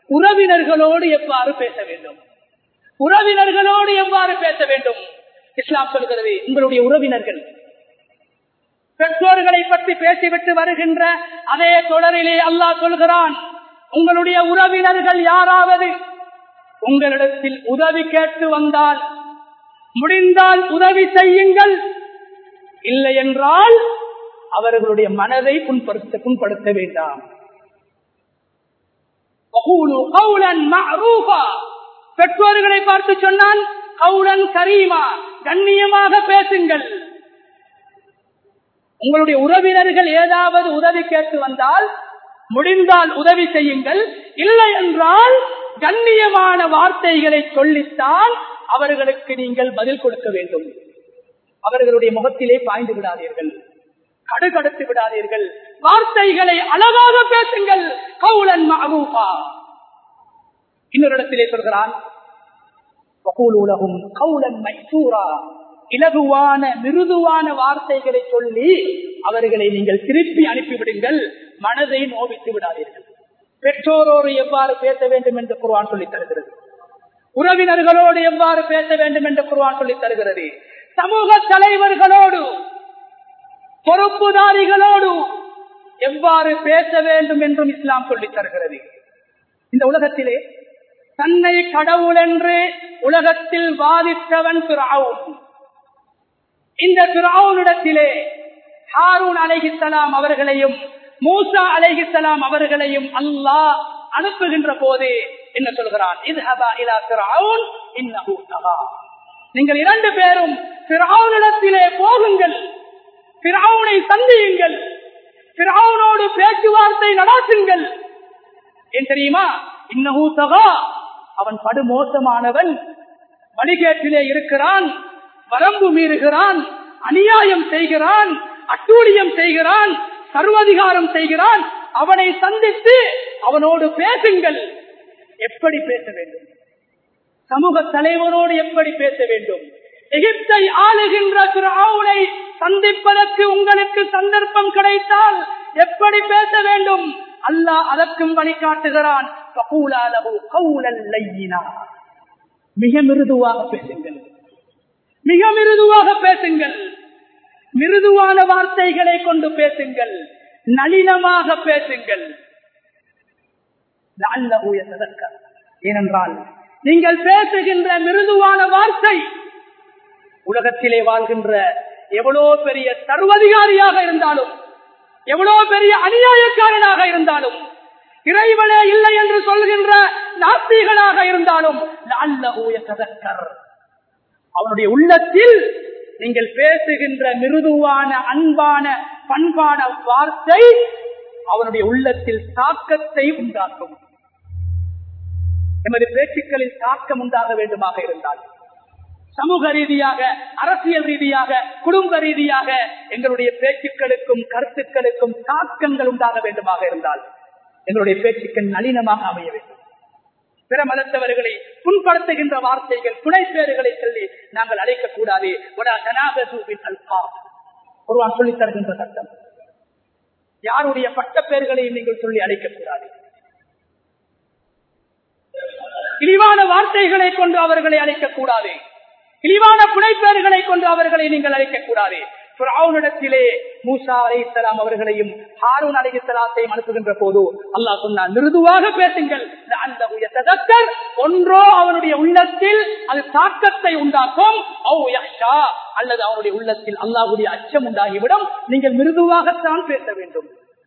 உறவினர்களோடு எவ்வாறு பேச வேண்டும் உறவினர்களோடு எவ்வாறு பேச வேண்டும் இஸ்லாம் சொல்கிறது உங்களுடைய உறவினர்கள் பெற்றோர்களை பற்றி பேசிவிட்டு வருகின்ற அதே தொடரிலே அல்லாஹ் சொல்கிறான் உங்களுடைய உறவினர்கள் யாராவது உங்களிடத்தில் உதவி கேட்டு வந்தால் முடிந்தால் உதவி செய்யுங்கள் இல்லை என்றால் அவர்களுடைய மனதை புண்படுத்த புண்படுத்த வேண்டாம் பெற்றோர்களை பார்த்து சொன்னான் கவுலன் கரீமா கண்ணியமாக பேசுங்கள் உங்களுடைய உறவினர்கள் ஏதாவது உதவி கேட்டு வந்தால் முடிந்தால் உதவி செய்யுங்கள் இல்லை என்றால் கண்ணியமான வார்த்தைகளை சொல்லித்தான் அவர்களுக்கு நீங்கள் பதில் கொடுக்க வேண்டும் அவர்களுடைய முகத்திலே பாய்ந்து விடாதீர்கள் கடுகடுத்து விடாதீர்கள் வார்த்தைகளை அழகாக பேசுங்கள் கவுலன் மகூபா இன்னொரு இடத்திலே சொல்கிறான் கவுலன் மைசூரா இலகுவான மிருதுவான வார்த்தைகளை சொல்லி அவர்களை நீங்கள் திருப்பி அனுப்பிவிடுங்கள் மனதை நோவித்து விடாதீர்கள் பெற்றோரோடு எவ்வாறு பேச வேண்டும் என்று குர்வான் சொல்லித் தருகிறது உறவினர்களோடு எவ்வாறு பேச வேண்டும் என்று குர்வான் சொல்லித் தருகிறது சமூக தலைவர்களோடு பொறுப்புதாரிகளோடு எவ்வாறு பேச வேண்டும் என்றும் இஸ்லாம் சொல்லித் தருகிறது இந்த உலகத்திலே தன்னை கடவுள் என்று உலகத்தில் வாதித்தவன் பிராவும் இந்த பிராவுனிடத்திலே ஹாரூன் அலைஹிசலாம் அவர்களையும் மூசா அலைஹிசலாம் அவர்களையும் அல்லாஹ் அனுப்புகின்ற போது என்ன சொல்கிறான் நீங்கள் இரண்டு பேரும் பிராவுனிடத்திலே போகுங்கள் பிராவுனை சந்தியுங்கள் பிராவுனோடு பேச்சுவார்த்தை நடாத்துங்கள் ஏன் தெரியுமா இன்னஹூ தகா அவன் படுமோசமானவன் வழிகேட்டிலே இருக்கிறான் வரம்பு மீறுகிறான் அநியாயம் செய்கிறான் அட்டூழியம் செய்கிறான் சர்வதிகாரம் செய்கிறான் அவனை சந்தித்து அவனோடு பேசுங்கள் எப்படி பேச வேண்டும் சமூக தலைவரோடு எப்படி பேச வேண்டும் எகிப்தை ஆளுகின்ற திராவுனை சந்திப்பதற்கு உங்களுக்கு சந்தர்ப்பம் கிடைத்தால் எப்படி பேச வேண்டும் அல்லாஹ் அதற்கும் வழிகாட்டுகிறான் மிக மிருதுவாக பேசுங்கள் மிக மிருதுவாக பேசுங்கள் மிருதுவான வார்த்தைகளை கொண்டு பேசுங்கள் நளினமாக பேசுங்கள் ஏனென்றால் நீங்கள் பேசுகின்ற மிருதுவான வார்த்தை உலகத்திலே வாழ்கின்ற எவ்வளோ பெரிய சர்வதிகாரியாக இருந்தாலும் எவ்வளோ பெரிய அநியாயக்காரனாக இருந்தாலும் இறைவனே இல்லை என்று சொல்கின்ற நாஸ்திகனாக இருந்தாலும் அவனுடைய உள்ளத்தில் நீங்கள் பேசுகின்ற மிருதுவான அன்பான பண்பான வார்த்தை அவனுடைய உள்ளத்தில் தாக்கத்தை உண்டாக்கும் எமது பேச்சுக்களில் தாக்கம் உண்டாக வேண்டுமாக இருந்தால் சமூக ரீதியாக அரசியல் ரீதியாக குடும்ப ரீதியாக எங்களுடைய பேச்சுக்களுக்கும் கருத்துக்களுக்கும் தாக்கங்கள் உண்டாக வேண்டுமாக இருந்தால் எங்களுடைய பேச்சுக்கள் நளினமாக அமைய வேண்டும் பிற மதத்தவர்களை புண்படுத்துகின்ற வார்த்தைகள் துணைப்பேறுகளை சொல்லி நாங்கள் அழைக்கக்கூடாது ஒருவான் சொல்லித் தருகின்ற சட்டம் யாருடைய பட்ட பெயர்களையும் நீங்கள் சொல்லி அழைக்கக்கூடாது இழிவான வார்த்தைகளை கொண்டு அவர்களை அழைக்கக்கூடாது இழிவான புனைப்பேர்களை கொண்டு அவர்களை நீங்கள் அழைக்கக்கூடாது பிராவுனிடத்திலே மூசா அலை இஸ்லாம் அவர்களையும் ஹாரூன் அலை இஸ்லாத்தையும் அனுப்புகின்ற போது அல்லாஹ் சொன்னார் மிருதுவாக பேசுங்கள் அந்த உயர்த்ததக்கர் ஒன்றோ அவனுடைய உள்ளத்தில் அது தாக்கத்தை உண்டாக்கும் அல்லது அவனுடைய உள்ளத்தில் அல்லாஹுடைய அச்சம் உண்டாகிவிடும் நீங்கள் மிருதுவாகத்தான் பேச வேண்டும்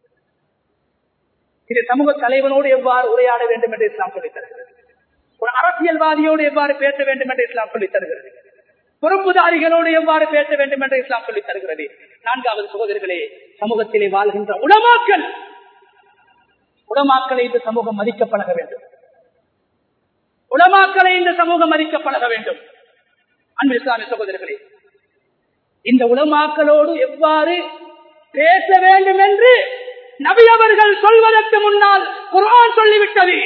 இது சமூக தலைவனோடு எவ்வாறு உரையாட வேண்டும் என்று இஸ்லாம் சொல்லித் தருகிறது ஒரு அரசியல்வாதியோடு எவ்வாறு பேச வேண்டும் என்று இஸ்லாம் சொல்லித் தருகிறது பொறுப்புதாரிகளோடு எவ்வாறு பேச வேண்டும் என்று இஸ்லாம் சொல்லித் தருகிறது நான்காவது சகோதரர்களே சமூகத்திலே வாழ்கின்ற உடமாக்கல் உடமாக்களை இந்த சமூகம் மதிக்கப்பழக வேண்டும் உடமாக்களை இந்த சமூகம் மதிக்கப்பழக வேண்டும் அன்பு இஸ்லாமிய சகோதரர்களே இந்த உலமாக்களோடு எவ்வாறு பேச வேண்டும் என்று நபி அவர்கள் சொல்வதற்கு முன்னால் குரான் சொல்லிவிட்டது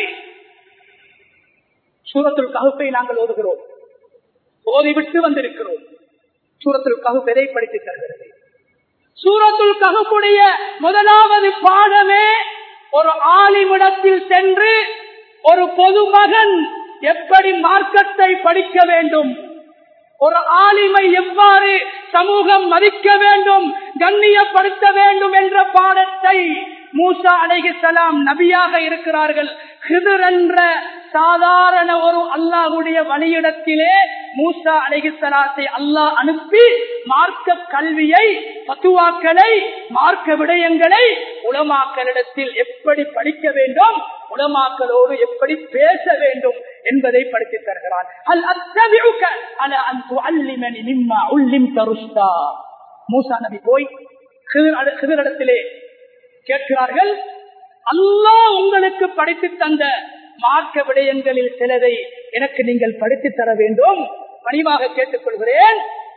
சூரத்துல் ககுப்பை நாங்கள் ஓதுகிறோம் ஓதிவிட்டு வந்திருக்கிறோம் சூரத்துல் ககுப் எதை படித்து தருகிறது சூரத்துல் ககுப்புடைய முதலாவது பாடமே ஒரு ஆலிமிடத்தில் சென்று ஒரு பொதுமகன் எப்படி மார்க்கத்தை படிக்க வேண்டும் ஒரு ஆலிமை எவ்வாறு சமூகம் மதிக்க வேண்டும் கண்ணியப்படுத்த வேண்டும் என்ற பாடத்தை மூசா அலைஹிஸ்ஸலாம் நபியாக இருக்கிறார்கள் ஹிதர் என்ற சாதாரண ஒரு அல்லாஹுடைய வழியிடத்திலே மூசா அலைஹிஸ்ஸலாத்தை அல்லாஹ் அனுப்பி மார்க்க கல்வியை பத்துவாக்களை மார்க்க விடயங்களை உலமாக்களிடத்தில் எப்படி படிக்க வேண்டும் உலமாக்களோடு எப்படி பேச வேண்டும் என்பதை படித்து தருகிறான் அல் அத்தபிஉக அல அன் துஅல்லிமனி மிம்மா உல்லிம்த ருஷ்தா மூசா நபி போய் ஹிதர் ஹிதரிடத்திலே கேட்கிறார்கள் அல்லாஹ் உங்களுக்கு படித்து தந்த மார்க்க விடயங்களில் சிலதை எனக்கு நீங்கள் படித்து தர வேண்டும் பணிவாக கேட்டுக்கொள்கிறேன்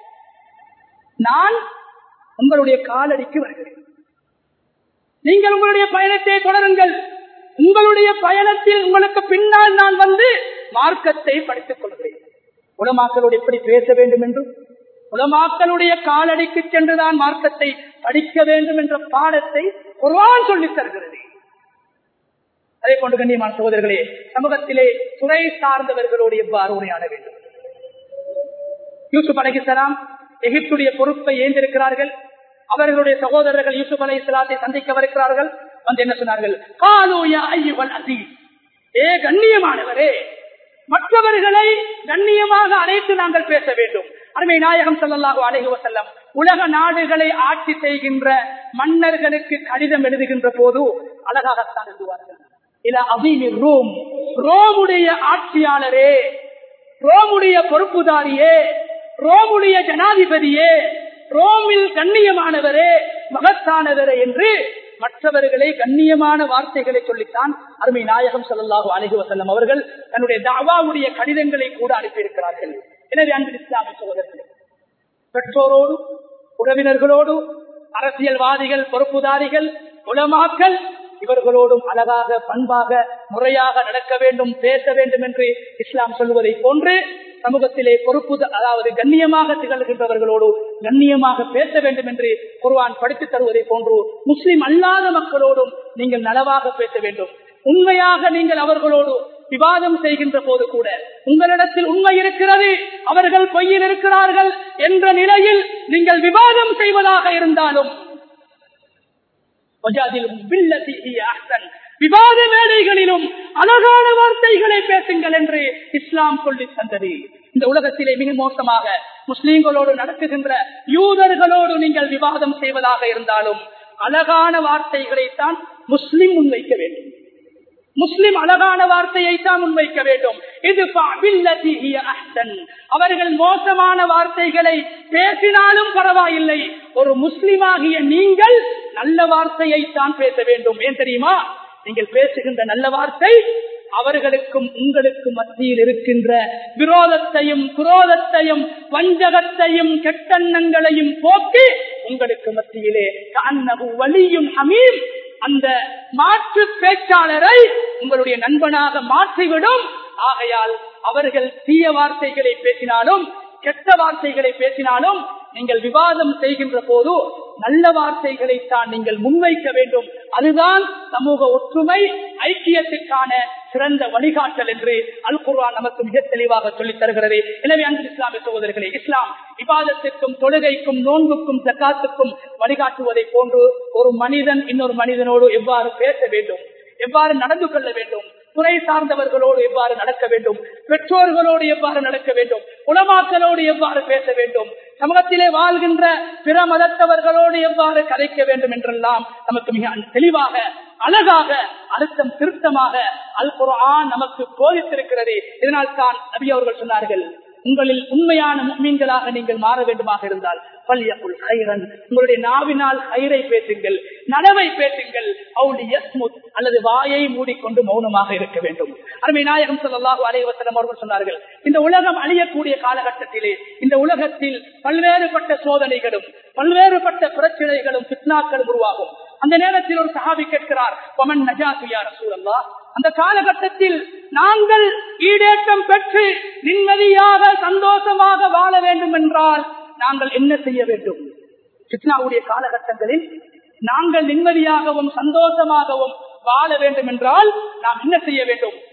நான் உங்களுடைய காலடிக்கு வருகிறேன் நீங்கள் உங்களுடைய பயணத்தை தொடருங்கள் உங்களுடைய பயணத்தில் உங்களுக்கு பின்னால் நான் வந்து மார்க்கத்தை படித்துக் கொள்கிறேன் உலமாக்களோடு எப்படி பேச வேண்டும் என்றும் உலமாக்களுடைய காலடிக்கு சென்றுதான் மார்க்கத்தை படிக்க வேண்டும் என்ற பாடத்தை குர்ஆன் சொல்லித் தருகிறது அதே போன்று கண்ணியமான சகோதரர்களே சமூகத்திலே துறை சார்ந்தவர்களோடு எவ்வாறு உரையாட வேண்டும் யூசுப் அலைஹிஸ்ஸலாம் எகிப்துடைய பொறுப்பை ஏந்திருக்கிறார்கள் அவர்களுடைய சகோதரர்கள் யூசுப் அலை இஸ்லாத்தை சந்திக்கவிருக்கிறார்கள் வந்து என்ன சொன்னார்கள் காலோயா ஐயுவல் அசீஸ் ஏ கண்ணியமானவரே மற்றவர்களை கண்ணியமாக அழைத்து நாங்கள் பேச வேண்டும் அருமை நாயகம் ஸல்லல்லாஹு அலைஹி வஸல்லம் உலக நாடுகளை ஆட்சி செய்கின்ற மன்னர்களுக்கு கடிதம் எழுதுகின்ற போது அழகாகத்தான் எழுதுவார்கள் இல அபீமி ரோம் ரோமுடைய ஆட்சியாளரே ரோமுடைய பொறுப்புதாரியே ரோமுடைய ஜனாதிபதியே ரோமில் கண்ணியமானவரே மகத்தானவரே என்று மற்றவர்களை கண்ணியமான வார்த்தைகளை சொல்லித்தான் அருமை நாயகம் ஸல்லல்லாஹு அலைஹி வஸல்லம் அவர்கள் தன்னுடைய தாவாவுடைய கடிதங்களை கூட அனுப்பியிருக்கிறார்கள் எனவே அன்பு இஸ்லாமிய சகோதரர்களே பெற்றோரோடு உறவினர்களோடு அரசியல்வாதிகள் பொறுப்புதாரிகள் உலமாக்கல் இவர்களோடும் அழகாக பண்பாக முறையாக நடக்க வேண்டும் பேச வேண்டும் என்று இஸ்லாம் சொல்வதை போன்று சமூகத்திலே பொறுப்பு அதாவது கண்ணியமாக திகழ்கின்றவர்களோடு கண்ணியமாக பேச வேண்டும் என்று குர்ஆன் படித்துத் தருவதை போன்று முஸ்லிம் அல்லாத மக்களோடும் நீங்கள் நலவாக பேச வேண்டும் உண்மையாக நீங்கள் அவர்களோடு விவாதம் செய்கின்ற போது கூட உங்களிடத்தில் உண்மை இருக்கிறது அவர்கள் பொய்யில் இருக்கிறார்கள் என்ற நிலையில் நீங்கள் விவாதம் செய்வதாக இருந்தாலும் விவாத மேடைகளிலும் அழகான வார்த்தைகளை பேசுங்கள் என்று இஸ்லாம் சொல்லி தந்தது இந்த உலகத்திலே மிக மோசமாக முஸ்லீம்களோடு நடக்குகின்ற யூதர்களோடு நீங்கள் விவாதம் செய்வதாக இருந்தாலும் அழகான வார்த்தைகளைத்தான் முஸ்லிம் முன்வைக்க வேண்டும் முஸ்லிம் அழகான வார்த்தையை தான் முன்வைக்க வேண்டும் இது அவர்கள் மோசமான வார்த்தைகளை பேசினாலும் பரவாயில்லை ஒரு முஸ்லிமாகிய நீங்கள் நல்ல வார்த்தையை தான் பேச வேண்டும் ஏன் தெரியுமா நீங்கள் பேசுகின்ற நல்ல வார்த்தை அவர்களுக்கும் உங்களுக்கும் மத்தியில் இருக்கின்ற விரோதத்தையும் குரோதத்தையும் வஞ்சகத்தையும் கெட்டெண்ணங்களையும் போக்கி உங்களுக்கு மத்தியிலே கண்ணகு வலியும் அமீம் அந்த மாற்று பேச்சாளரை உங்களுடைய நண்பனாக மாற்றிவிடும் ஆகையால் அவர்கள் தீய வார்த்தைகளை பேசினாலும் கெட்ட வார்த்தைகளை பேசினாலும் நீங்கள் விவாதம் செய்கின்ற போது நல்ல வார்த்தைகளை தான் நீங்கள் முன்வைக்க வேண்டும் அதுதான் சமூக ஒற்றுமை ஐக்கியத்துக்கான சிறந்த வழிகாட்டல் என்று அல் குர்ஆன் நமக்கு மிக தெளிவாக சொல்லித் தருகிறது எனவே அன்பு இஸ்லாமிய சகோதரர்களே இஸ்லாம் விவாதத்திற்கும் தொழுகைக்கும் நோன்புக்கும் ஜக்காத்துக்கும் வழிகாட்டுவதை போன்று ஒரு மனிதன் இன்னொரு மனிதனோடு எவ்வாறு பேச வேண்டும் எவ்வாறு நடந்து கொள்ள வேண்டும் துறை சார்ந்தவர்களோடு எவ்வாறு நடக்க வேண்டும் பெற்றோர்களோடு எவ்வாறு நடக்க வேண்டும் உலமாக்களோடு எவ்வாறு பேச வேண்டும் சமூகத்திலே வாழ்கின்ற பிற மதத்தவர்களோடு எவ்வாறு கதைக்க வேண்டும் என்றெல்லாம் நமக்கு மிக தெளிவாக அழகாக அழுத்தம் திருத்தமாக அல் குர்ஆன் நமக்கு போதித்திருக்கிறது இதனால் தான் நபி அவர்கள் சொன்னார்கள் உங்களில் உண்மையான மீன்களாக நீங்கள் மாற வேண்டுமாக இருந்தால் பல்யக்குள் ஹைரன் உங்களுடைய நாவினால் ஹைரை பேசுங்கள் நனவை பேசுங்கள் அவுலி யஸ்முத் அல்லது வாயை மூடிக்கொண்டு மௌனமாக இருக்க வேண்டும் அருமை நாயகம் சொல்லலாக அலைவசனம் அவர்கள் சொன்னார்கள் இந்த உலகம் அழியக்கூடிய காலகட்டத்திலே இந்த உலகத்தில் பல்வேறுபட்ட சோதனைகளும் பல்வேறுபட்ட பிரச்சனைகளும் பித்னாக்களும் உருவாகும் அந்த நேரத்தில் ஒரு சஹாபி கேட்கிறார் பமன் நஜாசியார் சூழல்லா அந்த காலகட்டத்தில் நாங்கள் ஈடேற்றம் பெற்று நிம்மதியாக சந்தோஷமாக வாழ வேண்டும் என்றால் நாங்கள் என்ன செய்ய வேண்டும் சித்னாவுடைய காலகட்டங்களில் நாங்கள் நிம்மதியாகவும் சந்தோஷமாகவும் வாழ வேண்டும் என்றால் நாம் என்ன செய்ய வேண்டும்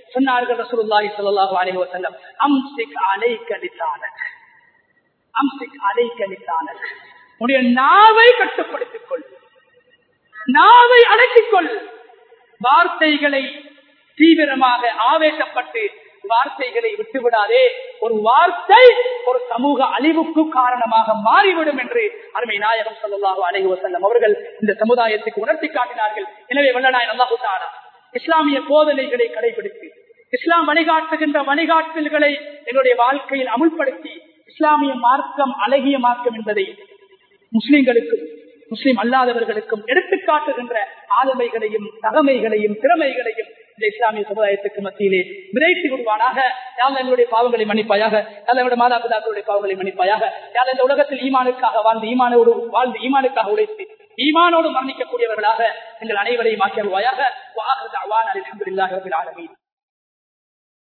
சொன்னார்கள் ரசூலுல்லாஹி ஸல்லல்லாஹு அலைஹி வஸல்லம் அம்சிக் அலைக லிசானக் அம்சிக் அலைக லிசானக் உன்னுடைய நாவை கட்டுப்படுத்திக் கொள் நாவை அடக்கிக் கொள் வார்த்தைகளை தீவிரமாக ஆவேசப்பட்டு வார்த்தைகளை விட்டுவிடாதே ஒரு வார்த்தை ஒரு சமூக அழிவுக்கு காரணமாக மாறிவிடும் என்று அருமை நாயகம் சொல்லலாக அலைஹி வசல்லம் அவர்கள் இந்த சமுதாயத்துக்கு உணர்த்தி காட்டினார்கள் எனவே வல்லநாயன் அல்லாஹு தாலா இஸ்லாமிய போதனைகளை கடைபிடித்து இஸ்லாம் வழிகாட்டுகின்ற வழிகாட்டல்களை என்னுடைய வாழ்க்கையில் அமுல்படுத்தி இஸ்லாமிய மார்க்கம் அழகிய மார்க்கம் என்பதை முஸ்லிம்களுக்கும் முஸ்லிம் அல்லாதவர்களுக்கும் எடுத்துக்காட்டுகின்ற ஆளுமைகளையும் தகமைகளையும் திறமைகளையும் இந்த இஸ்லாமிய சமுதாயத்துக்கு மத்தியிலே விரைத்து விடுவானாக யாழ் என்னுடைய பாவங்களை மன்னிப்பாயாக யாழ் என்னுடைய மாதா பிதாக்களுடைய பாவங்களை மன்னிப்பாயாக யாழ் இந்த உலகத்தில் ஈமானுக்காக வாழ்ந்து ஈமானோடு வாழ்ந்து ஈமானுக்காக உழைத்து ஈமானோடு மரணிக்கக்கூடியவர்களாக எங்கள் அனைவரையும் ஆக்கியவாயாக அலமதுல்லாஹி ரபில் ஆலமீன்